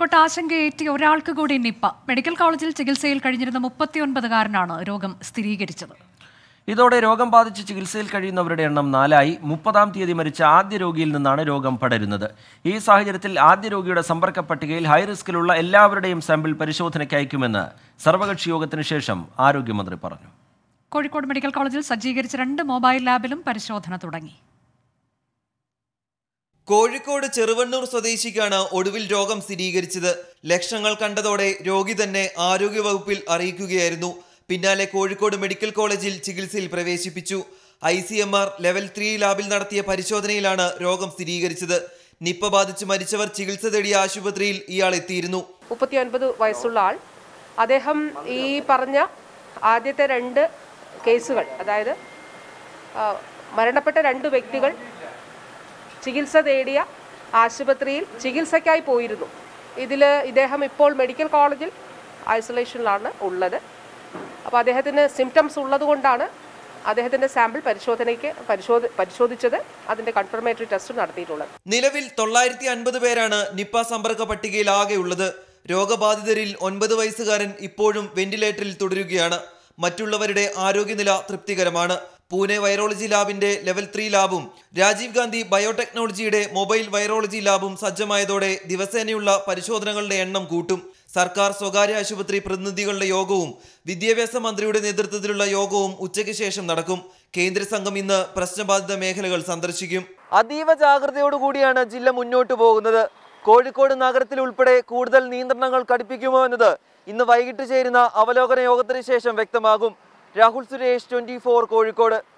കോഴിക്കോട്ട് ആശങ്കയേറ്റി ഒരാൾക്ക് കൂടി നിപ്പ മെഡിക്കൽ കോളേജിൽ ചികിത്സയിൽ കഴിഞ്ഞിരുന്ന മുപ്പത്തിയൊൻപതുകാരനാണ് രോഗം സ്ഥിരീകരിച്ചത് ഇതോടെ രോഗം ബാധിച്ച് ചികിത്സയിൽ കഴിയുന്നവരുടെ എണ്ണം നാലായി മുപ്പതാം തീയതി മരിച്ച ആദ്യ രോഗിയിൽ നിന്നാണ് രോഗം പടരുന്നത് ഈ സാഹചര്യത്തിൽ ആദ്യ രോഗിയുടെ സമ്പർക്ക പട്ടികയിൽ ഹൈറിസ്കിലുള്ള എല്ലാവരുടെയും സാമ്പിൾ പരിശോധനയ്ക്ക് അയക്കുമെന്ന് സർവകക്ഷി യോഗത്തിന് ശേഷം ആരോഗ്യമന്ത്രി പറഞ്ഞു കോഴിക്കോട് മെഡിക്കൽ കോളേജിൽ സജ്ജീകരിച്ച രണ്ട് മൊബൈൽ ലാബിലും പരിശോധന തുടങ്ങി കോഴിക്കോട് ചെറുവണ്ണൂർ സ്വദേശിക്കാണ് ഒടുവിൽ രോഗം സ്ഥിരീകരിച്ചത് ലക്ഷണങ്ങൾ കണ്ടതോടെ രോഗി തന്നെ ആരോഗ്യവകുപ്പിൽ അറിയിക്കുകയായിരുന്നു പിന്നാലെ കോഴിക്കോട് മെഡിക്കൽ കോളേജിൽ ചികിത്സയിൽ പ്രവേശിപ്പിച്ചു I C M R level three ലാബിൽ നടത്തിയ പരിശോധനയിലാണ് രോഗം സ്ഥിരീകരിച്ചത് നിപ്പ ബാധിച്ച് മരിച്ചവർ ചികിത്സ തേടിയ ആശുപത്രിയിൽ ഇയാൾ എത്തിയിരുന്നു മുപ്പത്തിയൊൻപത് വയസ്സുള്ള ആൾ അദ്ദേഹം ഈ പറഞ്ഞ ആദ്യത്തെ രണ്ട് കേസുകൾ അതായത് ആ, മരണപ്പെട്ട രണ്ട് വ്യക്തികൾ ചികിത്സ തേടിയ ആശുപത്രിയിൽ ചികിത്സയ്ക്കായി പോയിരുന്നു ഇതിൽ ഇദ്ദേഹം ഇപ്പോൾ മെഡിക്കൽ കോളേജിൽ ഐസൊലേഷനിലാണ് ഉള്ളത് അപ്പോൾ അദ്ദേഹത്തിന് സിംറ്റംസ് ഉള്ളതുകൊണ്ടാണ് അദ്ദേഹത്തിൻ്റെ സാമ്പിൾ പരിശോധനയ്ക്ക് പരിശോധി പരിശോധിച്ചത് അതിൻ്റെ കൺഫർമേറ്ററി ടെസ്റ്റ് നടത്തിയിട്ടുള്ളത് നിലവിൽ തൊള്ളായിരത്തി അൻപത് പേരാണ് നിപ്പ സമ്പർക്ക പട്ടികയിൽ ആകെയുള്ളത് രോഗബാധിതരിൽ ഒൻപത് വയസ്സുകാരൻ ഇപ്പോഴും വെന്റിലേറ്ററിൽ തുടരുകയാണ് മറ്റുള്ളവരുടെ ആരോഗ്യനില തൃപ്തികരമാണ് പൂനെ വൈറോളജി ലാബിന്റെ ലെവൽ ത്രീ ലാബും രാജീവ് ഗാന്ധി ബയോടെക്നോളജിയുടെ മൊബൈൽ വൈറോളജി ലാബും സജ്ജമായതോടെ ദിവസേനയുള്ള പരിശോധനകളുടെ എണ്ണം കൂട്ടും സർക്കാർ സ്വകാര്യ ആശുപത്രി പ്രതിനിധികളുടെ യോഗവും വിദ്യാഭ്യാസ മന്ത്രിയുടെ നേതൃത്വത്തിലുള്ള യോഗവും ഉച്ചയ്ക്ക് ശേഷം നടക്കും കേന്ദ്ര സംഘം ഇന്ന് പ്രശ്നബാധിത മേഖലകൾ സന്ദർശിക്കും അതീവ ജാഗ്രതയോടുകൂടിയാണ് ജില്ല മുന്നോട്ട് പോകുന്നത് കോഴിക്കോട് നഗരത്തിൽ ഉൾപ്പെടെ കൂടുതൽ നിയന്ത്രണങ്ങൾ കടുപ്പിക്കുമോ എന്നത് ഇന്ന് വൈകിട്ട് ചേരുന്ന അവലോകന യോഗത്തിന് ശേഷം വ്യക്തമാകും രാഹുൽ സുരേഷ് ട്വന്റി കോഴിക്കോട്